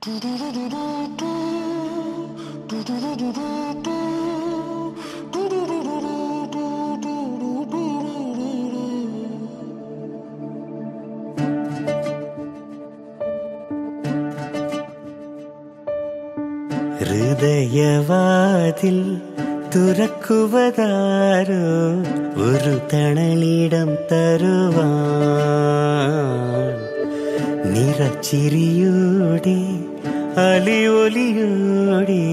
ഹൃദയവാതിൽ തുറക്കുവതാരോ ഒരു തണലിടം തരുവാൻ നിറച്ചിരിയോടെ അലിയൊലിയോടെ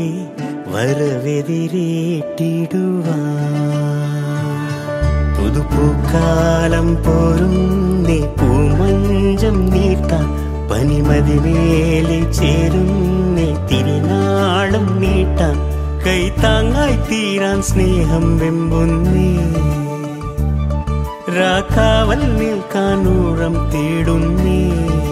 വരവെതിരേറ്റിടുവാൻ പുതുപ്പൂക്കാലം പോരും നീ പൂമഞ്ചം നീട്ടാൻ പനിമതിവേലി ചേരും നീ തിരിനാളും നീട്ടാൻ കൈത്താങ്ങായി തീരാൻ സ്നേഹം വെമ്പുന്നേ രാക്കാവൽ നിൽക്കാൻ ഊഴം തേടുന്നേ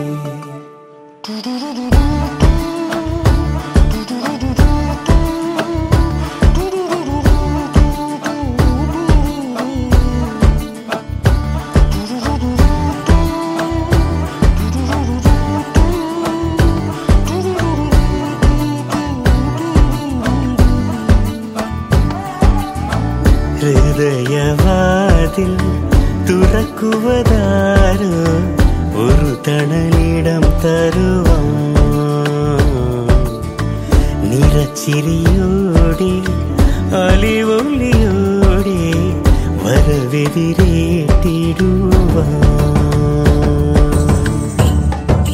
ഹൃദയവാതിൽ തുറക്കുവതാരോ ഒരു തണലിടം തരുവാൻ നിറച്ചിരിയോടെ അലിവൊളിയോടെ വരവെതിരേറ്റിടുവാൻ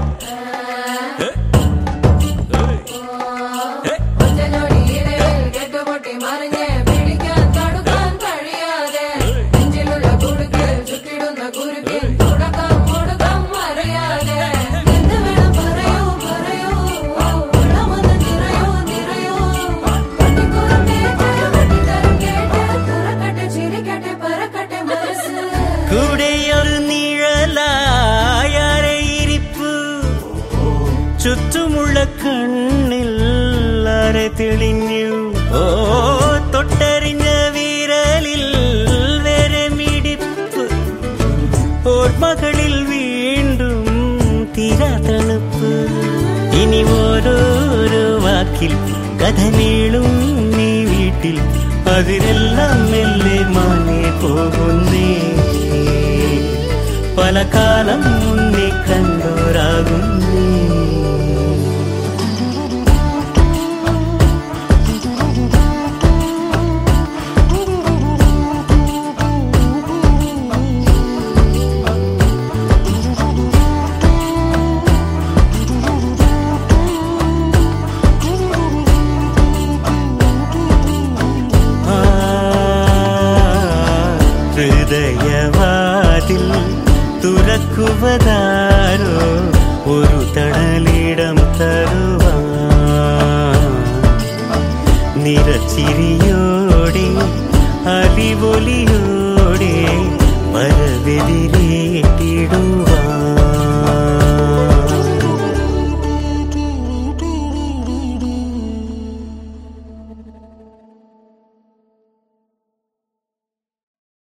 ഒറ്റനൊടിയിടയിൽ കെട്ടുപൊട്ടി മറിഞ്ഞ് പിടിക്കാൻ തടുക്കാൻ കഴിയാതെ നെഞ്ചിലുള്ള കുടുക്കിൽ ചുറ്റിടുന്ന കുരുക്കിൽ തുടക്കം കൊടുക്കം അറിയാതെ എന്ത് വേണം പറയൂ പറയൂ ഉള്ളമൊന്ന് നിറയൂ നിറയൂ പട്ടിക്കുറമ്പേറ്റ് വെട്ടിത്തരം കേട്ട് തുറക്കട്ടെ ചിരിക്കട്ടെ പറക്കട്ടെ മനസ്സ് കൂടെയൊരു നിഴലായാരെ ഇരിപ്പ് ചുറ്റുമുള്ള കണ്ണിൽ ആരെ തെളിഞ്ഞു ഓ തൊട്ടറിഞ്ഞ വീരലിൽ വരെ മിടിപ്പ് ഓർമ്മകളിൽ വീണ്ടും തീരാ തണുപ്പ് ഇനി ഓരോരോ വാക്കിൽ കഥ നീളും നീ വീട്ടിൽ അതിനെല്ലാം മെല്ലെ മാനെ പോകുന്നേ പല കാലം മുന്നേ കണ്ടോരാകുന്നേ ആ, ഹൃദയവാതിൽ തുറക്കുവതാരോ ഒരു തണലിടം തരുവാൻ നിറച്ചിരിയോടെ അലിവൊലിയോടെ വരവെതിരേറ്റിടുവാൻ